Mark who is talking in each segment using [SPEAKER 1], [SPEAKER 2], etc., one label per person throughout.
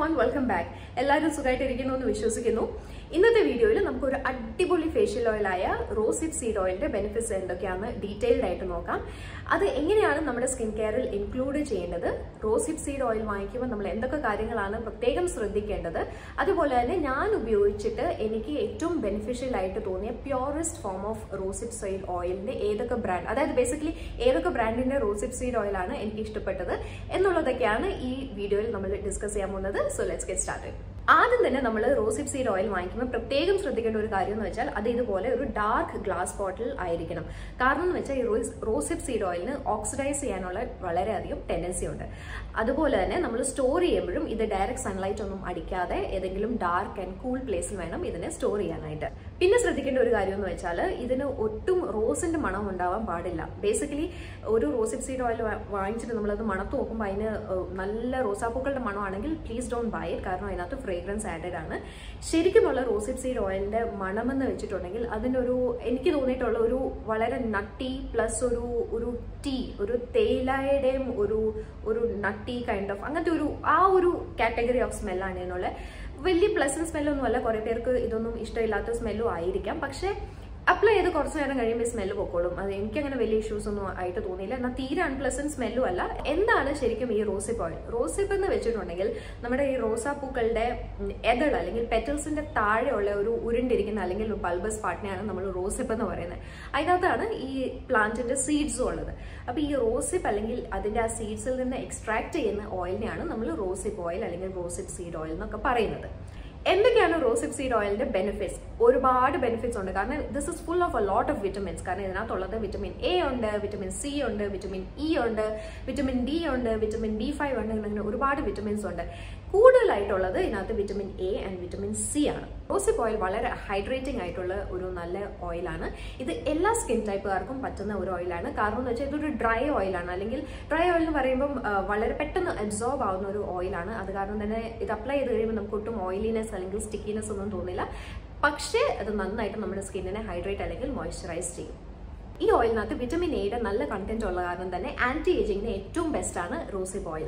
[SPEAKER 1] One welcome back എല്ലാവരും സുഖമായിട്ടിരിക്കുന്നു എന്ന് വിശ്വസിക്കുന്നു ഇന്നത്തെ വീഡിയോയിൽ നമുക്ക് ഒരു അടിപൊളി ഫേഷ്യൽ ഓയിലായ റോസിഡ് സീഡ് ഓയിലിന്റെ ബെനിഫിറ്റ്സ് എന്തൊക്കെയാണെന്ന് ഡീറ്റെയിൽഡ് ആയിട്ട് നോക്കാം അത് എങ്ങനെയാണ് നമ്മുടെ സ്കിൻ കെയറിൽ ഇൻക്ലൂഡ് ചെയ്യേണ്ടത് റോസിഡ് സീഡ് ഓയിൽ വാങ്ങിക്കുമ്പോൾ നമ്മൾ എന്തൊക്കെ കാര്യങ്ങളാണ് പ്രത്യേകം ശ്രദ്ധിക്കേണ്ടത് അതുപോലെ തന്നെ ഞാൻ ഉപയോഗിച്ചിട്ട് എനിക്ക് ഏറ്റവും ബെനിഫിഷ്യൽ ആയിട്ട് തോന്നിയ purest form of rosehip seed ഓയിലിന്റെ ഏതൊക്കെ ബ്രാൻഡ് അതായത് ബേസിക്കലി ഏതൊക്കെ ബ്രാൻഡിന്റെ റോസിഡ് സീഡ് ഓയിലാണ് എനിക്ക് ഇഷ്ടപ്പെട്ടത് എന്നുള്ളതൊക്കെയാണ് ഈ വീഡിയോയിൽ നമ്മൾ ഡിസ്കസ് ചെയ്യാൻ പോകുന്നത് സോ ലെറ്റ്സ് ഗെറ്റ് സ്റ്റാർട്ടഡ് ആദ്യം തന്നെ നമ്മൾ റോസിഡ് സീഡ് ഓയിൽ വാങ്ങിക്കുമ്പോൾ പ്രത്യേകം ശ്രദ്ധിക്കേണ്ട ഒരു കാര്യം എന്ന് വെച്ചാൽ അത് ഇതുപോലെ ഒരു ഡാർക്ക് ഗ്ലാസ് ബോട്ടിൽ ആയിരിക്കണം കാരണം എന്ന് വെച്ചാൽ ഈ റോസിഡ് സീഡ് ഓയിലിന് ഓക്സിഡൈസ് ചെയ്യാനുള്ള വളരെയധികം ടെൻഡൻസി ഉണ്ട് അതുപോലെ തന്നെ നമ്മൾ സ്റ്റോർ ചെയ്യുമ്പോഴും ഇത് ഡയറക്റ്റ് സൺലൈറ്റ് ഒന്നും അടിക്കാതെ ഏതെങ്കിലും ഡാർക്ക് ആൻഡ് കൂൾ പ്ലേസിൽ വേണം ഇതിനെ സ്റ്റോർ ചെയ്യാനായിട്ട് പിന്നെ ശ്രദ്ധിക്കേണ്ട ഒരു കാര്യം എന്ന് വെച്ചാൽ ഇതിന് ഒട്ടും റോസിന്റെ മണം ഉണ്ടാവാൻ പാടില്ല ബേസിക്കലി ഒരു റോസിഡ് സീഡ് ഓയിൽ വാങ്ങിച്ചിട്ട് നമ്മളത് മണത്ത് നോക്കുമ്പോൾ അതിന് നല്ല റോസാപ്പൂക്കളുടെ മണമാണെങ്കിൽ പ്ലീസ് ഡോണ്ട് ബൈ ഇറ്റ് കാരണം അതിനകത്ത് ഫ്രേഗ്രൻസ് ആഡഡ് ആണ് ശരിക്കുമുള്ള റോസിഡ് സീഡ് ഓയിലിന്റെ മണമെന്ന് വെച്ചിട്ടുണ്ടെങ്കിൽ അതിൻ്റെ ഒരു എനിക്ക് തോന്നിയിട്ടുള്ള ഒരു വളരെ നട്ടി പ്ലസ് ഒരു ഒരു ടീ ഒരു തേയിലയുടെയും ഒരു ഒരു നട്ടി കൈൻഡ് ഓഫ് അങ്ങനത്തെ ഒരു ആ ഒരു കാറ്റഗറി ഓഫ് സ്മെല്ലാണ് ഇതിനുള്ള വലിയ പ്ലസന്റ് സ്മെല്ലൊന്നും അല്ല കുറെ പേർക്ക് ഇതൊന്നും ഇഷ്ടമില്ലാത്ത സ്മെല്ലും ആയിരിക്കാം പക്ഷെ അപ്ലൈ ചെയ്ത് കുറച്ച് നേരം കഴിയുമ്പോൾ സ്മെല്ല് പൊക്കോളും അത് എനിക്കങ്ങനെ വലിയ ഇഷ്യൂസ് ഒന്നും ആയിട്ട് തോന്നിയില്ല എന്നാൽ തീരെ അൺപ്ലസന്റ് സ്മെല്ലും അല്ല എന്താണ് ശരിക്കും ഈ റോസിപ്പ് ഓയിൽ റോസിപ്പ് എന്ന് വെച്ചിട്ടുണ്ടെങ്കിൽ നമ്മുടെ ഈ റോസാപ്പൂക്കളുടെ എതൾ അല്ലെങ്കിൽ പെറ്റൽസിന്റെ താഴെയുള്ള ഒരു ഉരുണ്ടിരിക്കുന്ന അല്ലെങ്കിൽ ബൾബസ് പാർട്ടിനെയാണ് നമ്മൾ റോസിപ്പ് എന്ന് പറയുന്നത് അതിനകത്താണ് ഈ പ്ലാന്റിന്റെ സീഡ്സും ഉള്ളത് അപ്പൊ ഈ റോസിപ്പ് അല്ലെങ്കിൽ അതിന്റെ ആ സീഡ്സിൽ നിന്ന് എക്സ്ട്രാക്ട് ചെയ്യുന്ന ഓയിലിനെയാണ് നമ്മൾ റോസിപ്പ് ഓയിൽ അല്ലെങ്കിൽ റോസിപ്പ് സീഡ് ഓയിൽ എന്നൊക്കെ പറയുന്നത് എന്തൊക്കെയാണ് റോസിപ്പ് സീഡ് ഓയിലിന്റെ ബെനിഫിറ്റ്സ് ഒരുപാട് ബെനിഫിറ്റ്സ് ഉണ്ട് കാരണം this is full of a lot of vitamins കാരണം ഇതിനകത്തുള്ളത് വിറ്റമിൻ എ ഉണ്ട് വിറ്റമിൻ സി ഉണ്ട് വിറ്റമിൻ ഇ ഉണ്ട് വിറ്റമിൻ ഡി ഉണ്ട് വിറ്റമിൻ ബി ഫൈവ് ഉണ്ട് അങ്ങനെ ഒരുപാട് വിറ്റമിൻസ് ഉണ്ട് കൂടുതലായിട്ടുള്ളത് ഇതിനകത്ത് vitamin A and vitamin C ആണ് റോസിപ്പ് ഓയിൽ വളരെ ഹൈഡ്രേറ്റിംഗ് ആയിട്ടുള്ള ഒരു നല്ല ഓയിലാണ് ഇത് എല്ലാ സ്കിൻ ടൈപ്പുകാർക്കും പറ്റുന്ന ഒരു ഓയിലാണ് കാരണം എന്ന് വെച്ചാൽ ഇതൊരു ഡ്രൈ ഓയിലാണ് അല്ലെങ്കിൽ ഡ്രൈ ഓയിൽ എന്ന് പറയുമ്പം വളരെ പെട്ടെന്ന് അബ്സോർബ് ആവുന്ന ഒരു ഓയിലാണ് അത് കാരണം തന്നെ ഇത് അപ്ലൈ ചെയ്ത് കഴിയുമ്പോൾ നമുക്ക് ഒട്ടും ഓയിലിനെസ് അല്ലെങ്കിൽ സ്റ്റിക്കിനെസ് ഒന്നും തോന്നില്ല പക്ഷേ അത് നന്നായിട്ട് നമ്മുടെ സ്കിന്നിനെ ഹൈഡ്രേറ്റ് അല്ലെങ്കിൽ മോയ്സ്ചറൈസ് ചെയ്യും ഈ ഓയിലിനകത്ത് വിറ്റമിൻ എയുടെ നല്ല കണ്ടന്റ് ഉള്ള കാരണം തന്നെ ആന്റി ഏജിങ്ങിന് ഏറ്റവും ബെസ്റ്റ് ആണ് റോസിപ്പ് ഓയിൽ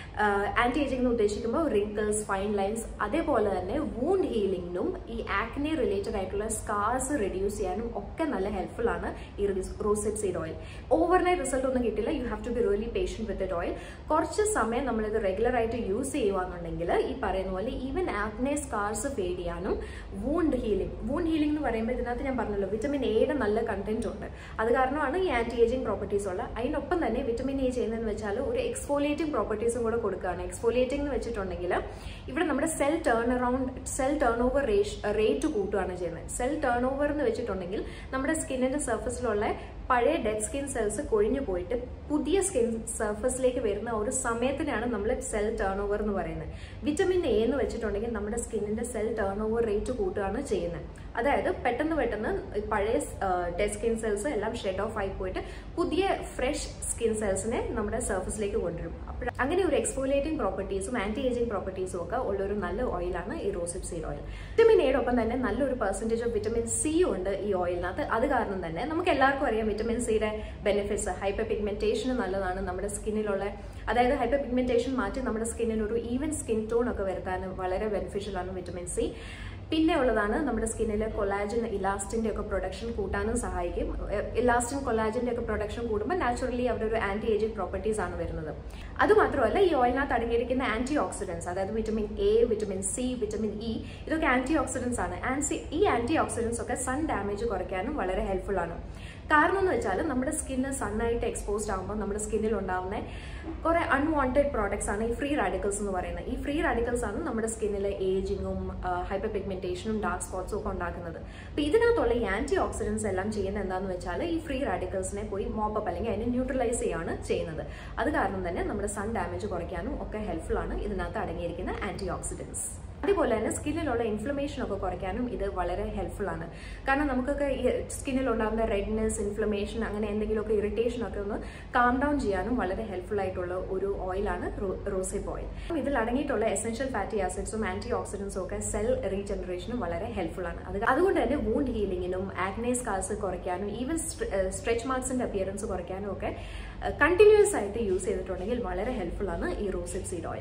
[SPEAKER 1] ആന്റി ഏജിംഗ് എന്ന് ഉദ്ദേശിക്കുമ്പോൾ റിങ്കിൾസ് ഫൈൻ ലൈൻസ് അതേപോലെ തന്നെ വൂണ്ട് ഹീലിംഗിനും ഈ ആക്നെ റിലേറ്റഡ് ആയിട്ടുള്ള സ്കാർസ് റെഡ്യൂസ് ചെയ്യാനും ഒക്കെ നല്ല ഹെൽപ്ഫുൾ ആണ് ഈ rosehip seed oil overnight result ഒന്നും കിട്ടില്ല you have to be really patient with it oil കുറച്ച് സമയം നമ്മളിത് റെഗുലർ ആയിട്ട് യൂസ് ചെയ്യുവാന്നുണ്ടെങ്കിൽ ഈ പറയുന്ന പോലെ ഈവൻ ആക്നെ സ്കാർസ് ഫേഡ് ചെയ്യാനും വൂണ്ട് ഹീലിംഗ് വൂണ്ട് ഹീലിംഗ് എന്ന് പറയുമ്പോൾ ഇതിനകത്ത് ഞാൻ പറഞ്ഞല്ലോ വിറ്റമിൻ എയുടെ നല്ല കണ്ടന്റ് ഉണ്ട് അത് കാരണമാണ് ഈ ആന്റി ഏജിങ് പ്രോപ്പർട്ടീസ് ഉള്ള അതിനൊപ്പം തന്നെ വിറ്റമിൻ എ ചെയ്യുന്നതെന്ന് വെച്ചാൽ ഒരു എക്സ്ഫോലിയേറ്റിംഗ് പ്രോപ്പർട്ടീസും കൂടെ കൊടുക്കുകയാണ് എക്സ്ഫോലിയേറ്റിംഗ് എന്ന് വെച്ചിട്ടുണ്ടെങ്കിൽ ഇവിടെ നമ്മുടെ cell turn around cell turn over rate കൂട്ടുകയാണ് ചെയ്യുന്നത് സെൽ ടേൺ ഓവർ എന്ന് വെച്ചിട്ടുണ്ടെങ്കിൽ നമ്മുടെ സ്കിന്നിന്റെ സർഫസിലുള്ള പഴയ ഡെഡ് സ്കിൻ സെൽസ് കൊഴിഞ്ഞു പോയിട്ട് പുതിയ സ്കിൻ സർഫസിലേക്ക് വരുന്ന ഒരു സമയത്തിനാണ് നമ്മൾ സെൽ ടേൺ ഓവർ എന്ന് പറയുന്നത് വിറ്റമിൻ എ എന്ന് വെച്ചിട്ടുണ്ടെങ്കിൽ നമ്മുടെ സ്കിന്നിന്റെ സെൽ ടേൺ ഓവർ റേറ്റ് കൂട്ടുകയാണ് ചെയ്യുന്നത് അതായത് പെട്ടെന്ന് പെട്ടെന്ന് പഴയ ഡെഡ് സ്കിൻ സെൽസ് എല്ലാം ഷെഡ് ഓഫ് ആയി പോയിട്ട് പുതിയ ഫ്രഷ് സ്കിൻ സെൽസിനെ നമ്മുടെ സർഫസിലേക്ക് കൊണ്ടുവരും അപ്പോൾ അങ്ങനെ ഒരു എക്സ്ഫോലിയേറ്റിംഗ് പ്രോപ്പർട്ടീസും ആന്റി ഏജിംഗ് പ്രോപ്പർട്ടീസും ഒക്കെ ഉള്ള ഒരു നല്ല ഓയിലാണ് ഈ റോസിപ്പ് സീഡ് ഓയിൽ വിറ്റമിൻ എയുടെ ഒപ്പം തന്നെ നല്ലൊരു പെർസെൻറ്റേജ് ഓഫ് വിറ്റമിൻ സി ഉണ്ട് ഈ ഓയിലിനകത്ത് അത് കാരണം തന്നെ നമുക്ക് എല്ലാവർക്കും അറിയാം വിറ്റമിൻ സിയുടെ ബെനിഫിറ്റ്സ് ഹൈപ്പർ പിഗ്മെന്റേഷന് നല്ലതാണ് നമ്മുടെ സ്കിന്നിലുള്ള അതായത് ഹൈപ്പർ പിഗ്മെന്റേഷൻ മാറ്റി നമ്മുടെ സ്കിന്നിന് ഒരു ഈവൻ സ്കിൻ ടോൺ ഒക്കെ വരുത്താൻ വളരെ ബെനിഫിഷ്യൽ ആണ് വിറ്റമിൻ സി പിന്നെ ഉള്ളതാണ് നമ്മുടെ സ്കിന്നിലെ കൊലാജൻ ഇലാസ്റ്റിന്റെ ഒക്കെ പ്രൊഡക്ഷൻ കൂട്ടാനും സഹായിക്കും ഇലാസ്റ്റിൻ കൊലാജിന്റെ ഒക്കെ പ്രൊഡക്ഷൻ കൂടുമ്പോൾ നാച്ചുറലി അവിടെ ഒരു ആന്റി ഏജിംഗ് പ്രോപ്പർട്ടീസ് ആണ് വരുന്നത് അതുമാത്രമല്ല ഈ ഓയിലിനകത്ത് അടങ്ങിയിരിക്കുന്ന ആന്റി ഓക്സിഡൻസ് അതായത് vitamin A vitamin C vitamin E ഇതൊക്കെ ആന്റി ഓക്സിഡൻസ് ആണ് ആൻസി ഈ ആന്റി ഓക്സിഡൻസ് ഒക്കെ സൺ ഡാമേജ് കുറയ്ക്കാനും വളരെ ഹെൽപ്ഫുൾ ആണ് കാരണം എന്ന് വെച്ചാൽ നമ്മുടെ സ്കിന്ന് സണ്ണായിട്ട് എക്സ്പോസ്ഡ് ആകുമ്പോൾ നമ്മുടെ സ്കിന്നിൽ ഉണ്ടാകുന്ന കുറെ അൺവാണ്ടഡ് പ്രോഡക്ട്സ് ആണ് ഈ ഫ്രീ റാഡിക്കൽസ് എന്ന് പറയുന്നത് ഈ ഫ്രീ റാഡിക്കൽസ് ആണ് നമ്മുടെ സ്കിന്നിലെ ഏജിങ്ങും ഹൈപ്പർ പിഗ്മെന്റേഷനും ഡാർക്ക് സ്പോട്ട്സും ഒക്കെ ഉണ്ടാക്കുന്നത് അപ്പൊ ഇതിനകത്തുള്ള ഈ ആന്റി ഓക്സിഡൻസ് എല്ലാം ചെയ്യുന്നത് എന്താണെന്ന് വെച്ചാൽ ഈ ഫ്രീ റാഡിക്കൽസിനെ പോയി മോപ്പപ്പ് അല്ലെങ്കിൽ അതിനെ ന്യൂട്രലൈസ് ചെയ്യാണ് ചെയ്യുന്നത് അത് കാരണം തന്നെ നമ്മുടെ സൺ ഡാമേജ് കുറയ്ക്കാനും ഒക്കെ ഹെൽപ്ഫുൾ ആണ് ഇതിനകത്ത് അടങ്ങിയിരിക്കുന്ന ആന്റി ഓക്സിഡൻസ് അതുപോലെ തന്നെ സ്കിന്നിലുള്ള ഇൻഫ്ലമേഷൻ ഒക്കെ കുറയ്ക്കാനും ഇത് വളരെ ഹെൽപ്ഫുൾ ആണ് കാരണം നമുക്കൊക്കെ ഈ സ്കിന്നിൽ ഉണ്ടാകുന്ന റെഡ്നെസ് ഇൻഫ്ലമേഷൻ അങ്ങനെ എന്തെങ്കിലുമൊക്കെ ഇറിറ്റേഷൻ ഒക്കെ ഒന്ന് കാം ഡൗൺ ചെയ്യാനും വളരെ ഹെൽപ്ഫുൾ ആയിട്ടുള്ള ഒരു ഓയിലാണ് റോസിപ്പ് ഓയിൽ ഇതിൽ അടങ്ങിയിട്ടുള്ള എസെൻഷ്യൽ ഫാറ്റി ആസിഡ്സും ആന്റി ഓക്സിഡൻസും ഒക്കെ സെൽ റീജനറേഷനും വളരെ ഹെൽപ്ഫുൾ ആണ് അത് അതുകൊണ്ട് തന്നെ വൂണ്ട് ഹീലിങ്ങിനും ആക്നേസ് കാസ് കുറയ്ക്കാനും ഈവൻ സ്ട്രെച്ച് മാർക്സിന്റെ അപ്പിയറൻസ് കുറയ്ക്കാനും ഒക്കെ കണ്ടിന്യൂസ് ആയിട്ട് യൂസ് ചെയ്തിട്ടുണ്ടെങ്കിൽ വളരെ ഹെൽപ്ഫുൾ ആണ് ഈ റോസിപ്പ് സീഡ് ഓയിൽ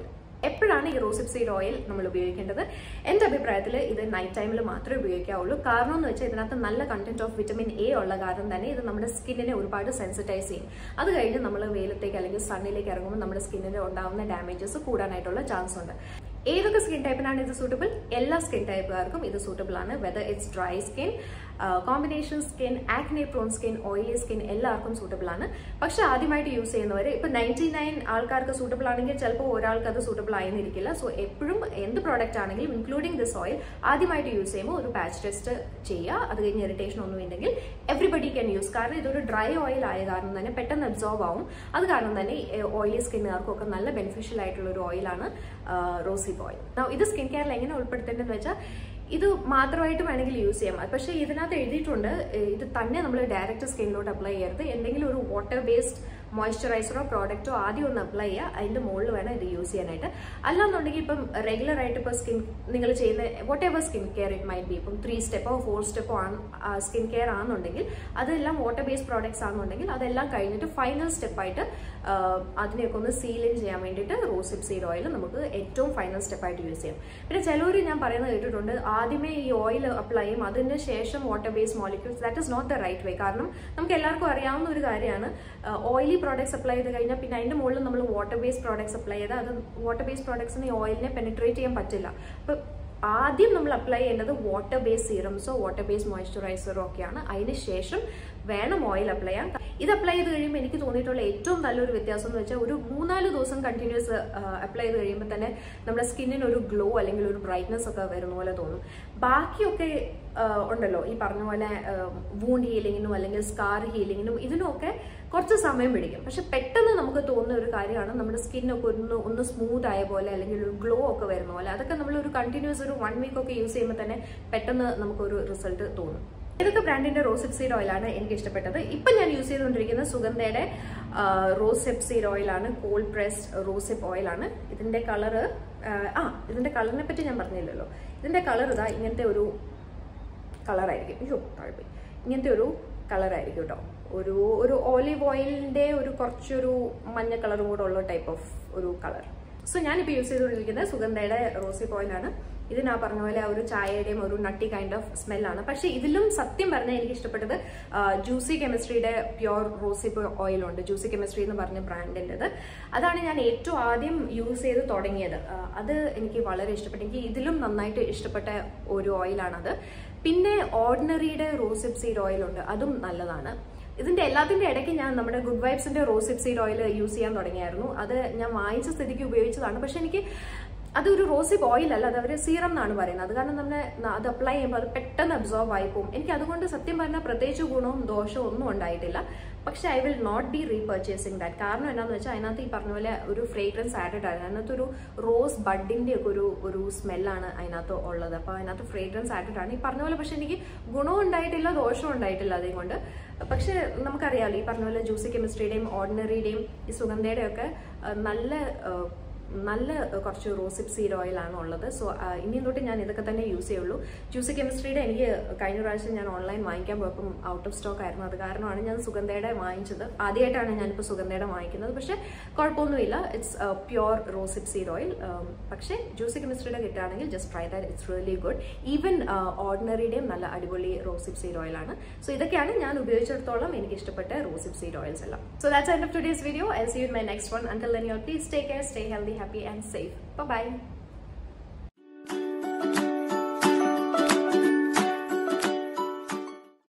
[SPEAKER 1] എപ്പോഴാണ് ഈ റോസിപ്പ് സീഡ് ഓയിൽ നമ്മൾ ഉപയോഗിക്കേണ്ടത് എൻ്റെ അഭിപ്രായത്തിൽ ഇത് നൈറ്റ് ടൈമിൽ മാത്രമേ ഉപയോഗിക്കാവുള്ളൂ കാരണം എന്ന് വെച്ചാൽ ഇതിനകത്ത് നല്ല കണ്ടന്റ് ഓഫ് വിറ്റമിൻ എ ഉള്ള കാരണം തന്നെ ഇത് നമ്മുടെ സ്കിന്നിനെ ഒരുപാട് സെൻസിറ്റൈസ് ചെയ്യും അത് കഴിഞ്ഞ് നമ്മൾ വെയിലത്തേക്ക് അല്ലെങ്കിൽ സണ്ണിലേക്ക് ഇറങ്ങുമ്പോൾ നമ്മുടെ സ്കിന്നിന് ഉണ്ടാവുന്ന ഡാമേജസ് കൂടാനായിട്ടുള്ള ചാൻസ് ഉണ്ട് ഏതൊക്കെ സ്കിൻ ടൈപ്പിനാണ് ഇത് സൂട്ടബിൾ എല്ലാ സ്കിൻ ടൈപ്പുകാർക്കും ഇത് സൂട്ടബിൾ ആണ് whether it's dry skin combination skin acne prone skin oily skin എല്ലാവർക്കും സൂട്ടബിൾ ആണ് പക്ഷെ ആദ്യമായിട്ട് യൂസ് ചെയ്യുന്നവർ ഇപ്പൊ നയൻറ്റി നയൻ ആൾക്കാർക്ക് സൂട്ടബിൾ ആണെങ്കിൽ ചിലപ്പോൾ ഒരാൾക്ക് അത് സൂട്ടബിൾ ആയിരുന്നിരിക്കില്ല സോ എപ്പോഴും എന്ത് പ്രോഡക്റ്റ് ആണെങ്കിലും ഇൻക്ലൂഡിംഗ് ദിസ് ഓയിൽ ആദ്യമായിട്ട് യൂസ് ചെയ്യുമ്പോൾ ഒരു പാച്ച് ടെസ്റ്റ് ചെയ്യുക അത് കഴിഞ്ഞ് ഇറിറ്റേഷൻ ഒന്നും ഇല്ലെങ്കിൽ എവറിബഡി ക്യാൻ യൂസ് കാരണം ഇതൊരു ഡ്രൈ ഓയിൽ ആയ കാരണം തന്നെ പെട്ടെന്ന് അബ്സോർബ് ആവും അത് കാരണം തന്നെ ഓയിലി സ്കിന്നുകാർക്കൊക്കെ നല്ല ബെനിഫിഷ്യൽ ആയിട്ടുള്ള ഒരു ഓയിലാണ് റോസിപ്പ് ഓയിൽ ഇത് സ്കിൻ കെയറിൽ എങ്ങനെ ഉൾപ്പെടുത്തേണ്ടതെന്ന് വെച്ചാൽ ഇത് മാത്രമായിട്ട് വേണമെങ്കിൽ യൂസ് ചെയ്യാം പക്ഷേ ഇതിനകത്ത് എഴുതിയിട്ടുണ്ട് ഇത് തന്നെ നമ്മൾ ഡയറക്റ്റ് സ്കിന്നിലോട്ട് അപ്ലൈ ചെയ്യരുത് എന്തെങ്കിലും ഒരു വാട്ടർ ബേസ്ഡ് മോയ്സ്ചറൈസറോ പ്രോഡക്റ്റോ ആദ്യം ഒന്ന് അപ്ലൈ ചെയ്യുക അതിന്റെ മുകളിൽ വേണം ഇത് യൂസ് ചെയ്യാനായിട്ട് അല്ലാന്നുണ്ടെങ്കിൽ ഇപ്പം റെഗുലർ ആയിട്ട് ഇപ്പോൾ സ്കിൻ നിങ്ങൾ ചെയ്യുന്ന whatever skin care it might be ഇപ്പം ത്രീ സ്റ്റെപ്പോ ഫോർ സ്റ്റെപ്പോ ആണ് സ്കിൻ കെയർ ആണെന്നുണ്ടെങ്കിൽ അതെല്ലാം വാട്ടർ ബേസ്ഡ് പ്രോഡക്ട്സ് ആണെന്നുണ്ടെങ്കിൽ അതെല്ലാം കഴിഞ്ഞിട്ട് ഫൈനൽ സ്റ്റെപ്പായിട്ട് അതിനെയൊക്കെ ഒന്ന് സീലിൻ ചെയ്യാൻ വേണ്ടിയിട്ട് റോസിപ്പ് സീഡ് ഓയിൽ നമുക്ക് ഏറ്റവും ഫൈനൽ സ്റ്റെപ്പായിട്ട് യൂസ് ചെയ്യാം പിന്നെ ചിലവർ ഞാൻ പറയുന്നത് കേട്ടിട്ടുണ്ട് ആദ്യമേ ഈ ഓയിൽ അപ്ലൈ ചെയ്യും അതിന് ശേഷം water based molecules that is not the right way കാരണം നമുക്ക് എല്ലാവർക്കും അറിയാവുന്ന ഒരു കാര്യമാണ് ഓയിലി പ്രോഡക്ട്സ് അപ്ലൈ ചെയ്ത് കഴിഞ്ഞാൽ പിന്നെ അതിന്റെ മുകളിൽ നമ്മൾ വാട്ടർ ബേസ്ഡ് പ്രോഡക്ട്സ് അപ്ലൈ ചെയ്താൽ അത് വാട്ടർ ബേസ്ഡ് പ്രോഡക്ട്സിന് ഈ ഓയിലിനെ പെനിട്രേറ്റ് ചെയ്യാൻ പറ്റില്ല അപ്പൊ ആദ്യം നമ്മൾ അപ്ലൈ ചെയ്യേണ്ടത് വാട്ടർ ബേസ്ഡ് സീറംസോ വാട്ടർ ബേസ്ഡ് മോയ്സ്ചറൈസറോ ഒക്കെയാണ് അതിന് ശേഷം വേണം ഓയിൽ അപ്ലൈ ചെയ്യാൻ ഇത് അപ്ലൈ ചെയ്ത് കഴിയുമ്പോൾ എനിക്ക് തോന്നിയിട്ടുള്ള ഏറ്റവും നല്ലൊരു വ്യത്യാസം എന്ന് വെച്ചാൽ ഒരു മൂന്നാല് ദിവസം കണ്ടിന്യൂസ് അപ്ലൈ ചെയ്ത് കഴിയുമ്പോൾ തന്നെ നമ്മുടെ സ്കിന്നിന് ഒരു ഗ്ലോ അല്ലെങ്കിൽ ഒരു ബ്രൈറ്റ്നസ് ഒക്കെ വരുന്ന പോലെ തോന്നും ബാക്കിയൊക്കെ ഉണ്ടല്ലോ ഈ പറഞ്ഞ പോലെ വൂണ്ട് ഹീലിങ്ങിനും അല്ലെങ്കിൽ സ്കാർ ഹീലിങ്ങിനും ഇതിനൊക്കെ കുറച്ച് സമയം പിടിക്കും പക്ഷെ പെട്ടെന്ന് നമുക്ക് തോന്നുന്ന ഒരു കാര്യമാണ് നമ്മുടെ സ്കിന്നൊക്കെ ഒന്ന് ഒന്ന് സ്മൂത്ത് ആയ പോലെ അല്ലെങ്കിൽ ഒരു ഗ്ലോ ഒക്കെ വരുന്ന പോലെ അതൊക്കെ നമ്മൾ ഒരു കണ്ടിന്യൂസ് ഒരു വൺ വീക്ക് ഒക്കെ യൂസ് ചെയ്യുമ്പോൾ തന്നെ പെട്ടെന്ന് നമുക്കൊരു റിസൾട്ട് തോന്നും ഏതൊക്കെ ബ്രാൻഡിന്റെ റോസ് സീഡ് ഓയിലാണ് എനിക്ക് ഇഷ്ടപ്പെട്ടത് ഇപ്പൊ ഞാൻ യൂസ് ചെയ്തുകൊണ്ടിരിക്കുന്ന സുഗന്ധയുടെ റോസ് സീഡ് ഓയിലാണ് കോൾഡ് പ്രസ്ഡ് റോസിപ്പ് ഓയിലാണ് ഇതിന്റെ കളറ് ആ ഇതിന്റെ കളറിനെ പറ്റി ഞാൻ പറഞ്ഞില്ലല്ലോ ഇതിന്റെ കളർ ഇതാ ഇങ്ങനത്തെ ഒരു കളറായിരിക്കും അയ്യോ താഴ്പോയി ഇങ്ങനത്തെ ഒരു കളറായിരിക്കും കേട്ടോ ഒരു ഒരു ഓലിവ് ഓയിലിന്റെ ഒരു കുറച്ചൊരു മഞ്ഞ കളറും കൂടെ ഉള്ള ടൈപ്പ് ഓഫ് ഒരു കളർ സോ ഞാനിപ്പോൾ യൂസ് ചെയ്തുകൊണ്ടിരിക്കുന്നത് സുഗന്ധയുടെ റോസിപ്പ് ഓയിലാണ് ഇതിനാ പറഞ്ഞ പോലെ ആ ഒരു ചായയുടെയും ഒരു നട്ടി കൈൻഡ് ഓഫ് സ്മെല്ലാണ് പക്ഷെ ഇതിലും സത്യം പറഞ്ഞാൽ എനിക്ക് ഇഷ്ടപ്പെട്ടത് ജ്യൂസി കെമിസ്ട്രിയുടെ പ്യോർ റോസിപ്പ് ഓയിലുണ്ട് ജ്യൂസി കെമിസ്ട്രി എന്ന് പറഞ്ഞ ബ്രാൻഡിൻ്റെത് അതാണ് ഞാൻ ഏറ്റവും ആദ്യം യൂസ് ചെയ്ത് തുടങ്ങിയത് അത് എനിക്ക് വളരെ ഇഷ്ടപ്പെട്ടു എനിക്ക് ഇതിലും നന്നായിട്ട് ഇഷ്ടപ്പെട്ട ഒരു ഓയിലാണത് പിന്നെ ഓർഡിനറിയുടെ റോസിപ്പ് സീഡ് ഓയിലുണ്ട് അതും നല്ലതാണ് ഇതിന്റെ എല്ലാത്തിന്റെ ഇടയ്ക്ക് ഞാൻ നമ്മുടെ ഗുഡ് വൈബ്സിന്റെ റോസിപ്പ് സീഡ് ഓയിൽ യൂസ് ചെയ്യാൻ തുടങ്ങിയായിരുന്നു അത് ഞാൻ വാങ്ങിച്ച സ്ഥിതിക്ക് ഉപയോഗിച്ചതാണ് പക്ഷെ എനിക്ക് അതൊരു റോസിപ്പ് ഓയിൽ അല്ല അത് അവർ സീറം എന്നാണ് പറയുന്നത് അത് കാരണം നമ്മൾ അത് അപ്ലൈ ചെയ്യുമ്പോൾ അത് പെട്ടെന്ന് അബ്സോർബ് ആയി പോകും എനിക്ക് അതുകൊണ്ട് സത്യം പറഞ്ഞാൽ പ്രത്യേകിച്ച് ഗുണവും ദോഷവും ഒന്നും ഉണ്ടായിട്ടില്ല പക്ഷെ I will not be repurchasing that കാരണം എന്താണെന്ന് വെച്ചാൽ അതിനകത്ത് ഈ പറഞ്ഞ പോലെ ഒരു ഫ്രേഗ്രൻസ് ആഡഡ് ആണ് അതിനകത്ത് ഒരു റോസ് ബഡിന്റെ ഒക്കെ ഒരു ഒരു സ്മെല്ലാണ് അതിനകത്ത് ഉള്ളത് അപ്പോൾ അതിനകത്ത് ഫ്രേഗ്രൻസ് ആഡഡ് ആണ് ഈ പറഞ്ഞ പോലെ പക്ഷെ എനിക്ക് ഗുണവും ഉണ്ടായിട്ടില്ല ദോഷവും ഉണ്ടായിട്ടില്ല അതേ കൊണ്ട് പക്ഷെ നമുക്കറിയാമല്ലോ ഈ പറഞ്ഞ പോലെ ജ്യൂസി കെമിസ്ട്രിയുടെയും ഓർഡിനറിയുടെയും ഈ സുഗന്ധയുടെയും ഒക്കെ നല്ല നല്ല കുറച്ച് റോസിപ്പ് സീഡ് ഓയിലാണ് ഉള്ളത് സോ ഇനി തൊട്ട് ഞാൻ ഇതൊക്കെ തന്നെ യൂസ് ചെയ്യുള്ളൂ ജ്യൂസി കെമിസ്ട്രിയുടെ എനിക്ക് കഴിഞ്ഞ പ്രാവശ്യം ഞാൻ ഓൺലൈൻ വാങ്ങിക്കാൻ പോയപ്പം ഔട്ട് ഓഫ് സ്റ്റോക്ക് ആയിരുന്നു അത് കാരണമാണ് ഞാൻ സുഗന്ധയുടെ വാങ്ങിച്ചത് ആദ്യമായിട്ടാണ് ഞാനിപ്പോൾ സുഗന്ധയുടെ വാങ്ങിക്കുന്നത് പക്ഷേ കുഴപ്പമൊന്നുമില്ല it's pure rosehip seed oil പക്ഷേ ജ്യൂസി കെമിസ്ട്രിയുടെ കിട്ടുകയാണെങ്കിൽ just try that it's really good even ഓർഡിനറിയുടെയും നല്ല അടിപൊളി റോസിപ്പ് സീഡ് ഓയിലാണ് സോ ഇതൊക്കെയാണ് ഞാൻ ഉപയോഗിച്ചിടത്തോളം എനിക്ക് ഇഷ്ടപ്പെട്ട റോസിപ്പ് സീഡ് ഓയിൽസ് എല്ലാം so that's end of today's video I see you my next one until then you please take care stay healthy happy and safe. Bye bye.